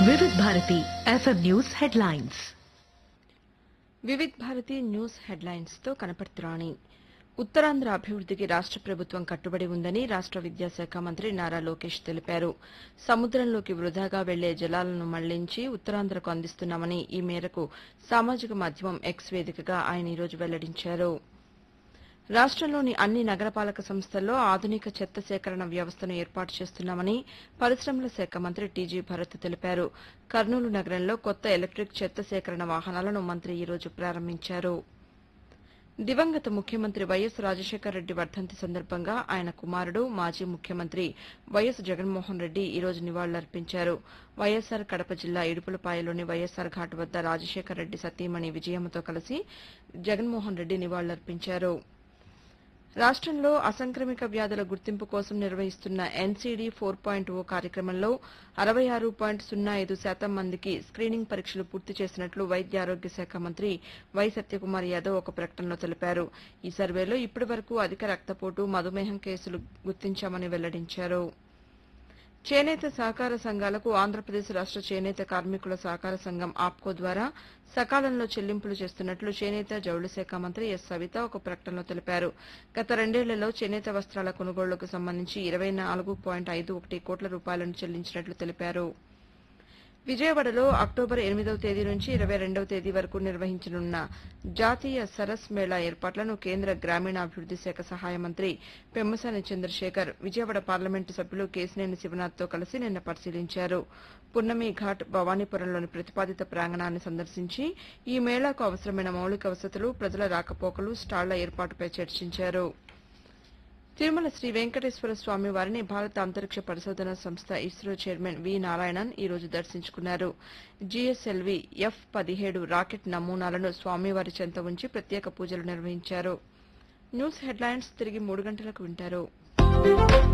వివిధ Bharati FM news headlines Vividh Bharati news headlines తో కనపడుతురాణి ఉత్తరాంధ్ర అభివృద్దికి రాష్ట ప్రభుత్వం కట్టుబడి ఉందని రాష్ట విద్యాశాఖ మంత్రి నారా లోకేష్ తెలిపారు సముద్రంలోకి వృధాగా వెళ్లే జలాలను మళ్లించి ఉత్తరాంధ్రకు అందిస్తున్నామని ఈ మేరకు సామాజిక మాధ్యమం ఎక్స్ వేదికగా ఆయన ఈరోజు వెల్లడించారు రాష్టంలోని అన్ని నగరపాలక సంస్థల్లో ఆధునిక చెత్త సేకరణ వ్యవస్థను ఏర్పాటు చేస్తున్నామని పరిశ్రమల శాఖ మంత్రి టీజీ భరత్ తెలిపారు కర్నూలు నగరంలో కొత్త ఎలక్టిక్ చెత్త సేకరణ వాహనాలను మంత్రి ఈరోజు ప్రారంభించారు దివంగత ముఖ్యమంత్రి వైఎస్ రాజశేఖర రెడ్డి వర్ధంతి సందర్భంగా ఆయన కుమారుడు మాజీ ముఖ్యమంత్రి వైఎస్ జగన్మోహన్ రెడ్డి ఈరోజు నివాళులర్పించారు వైఎస్సార్ కడప జిల్లా ఇడుపులపాయలోని వైఎస్సార్ ఘాట్ వద్ద రాజశేఖర రెడ్డి సతీమణి విజయమ్మతో కలిసి జగన్మోహన్ రెడ్డి నివాళులర్పించారు రాష్టంలో అసంక్రమిక వ్యాధుల గుర్తింపు కోసం నిర్వహిస్తున్న ఎన్సీడీ ఫోర్ పాయింట్ ఓ కార్యక్రమంలో అరవై ఆరు పాయింట్ సున్నా ఐదు శాతం మందికి స్క్రీనింగ్ పరీక్షలు పూర్తి చేసినట్లు వైద్య ఆరోగ్య శాఖ మంత్రి వై సత్యకుమార్ యాదవ్ ఒక ప్రకటనలో తెలిపారు ఈ సర్వేలో ఇప్పటి వరకు అధిక రక్తపోటు మధుమేహం కేసులు గుర్తించామని వెల్లడించారు చేనేత సహకార సంఘాలకు ఆంధ్రప్రదేశ్ రాష్ట చేనేత కార్మికుల సహకార సంఘం ఆప్కో ద్వారా సకాలంలో చెల్లింపులు చేస్తున్నట్లు చేనేత జౌళి శాఖ మంత్రి ఎస్ సవిత ఒక ప్రకటనలో తెలిపారు గత రెండేళ్లలో చేనేత వస్త్రాల కొనుగోళ్లకు సంబంధించి ఇరవై నాలుగు పాయింట్ ఐదు ఒకటి కోట్ల రూపాయలను చెల్లించినట్లు తెలిపారు విజయవాడలో అక్టోబర్ ఎనిమిదవ తేదీ నుంచి ఇరవై రెండవ తేదీ వరకు నిర్వహించనున్న జాతీయ సరస్ మేళా ఏర్పాట్లను కేంద్ర గ్రామీణాభివృద్ది శాఖ సహాయ మంత్రి పెమ్మసాని చంద్రశేఖర్ విజయవాడ పార్లమెంటు సభ్యులు కేసినేని శివనాథ్తో కలిసి నిన్న పరిశీలించారు పున్నమి ఘాట్ భవానీపురంలోని ప్రతిపాదిత ప్రాంగణాన్ని సందర్శించి ఈ మేళాకు అవసరమైన మౌలిక వసతులు ప్రజల రాకపోకలు స్టాళ్ల ఏర్పాటుపై చర్చించారు తిరుమల శ్రీ వెంకటేశ్వర స్వామి వారిని భారత అంతరిక్ష పరిశోధన సంస్థ ఇస్రో చైర్మన్ వి నారాయణన్ ఈ రోజు దర్శించుకున్నారు జీఎస్ఎల్వి ఎఫ్ పదిహేడు రాకెట్ నమూనాలను స్వామివారి చెంత ఉంచి ప్రత్యేక పూజలు నిర్వహించారు న్యూస్ హెడ్లైన్స్ తిరిగి మూడు గంటలకు వింటారు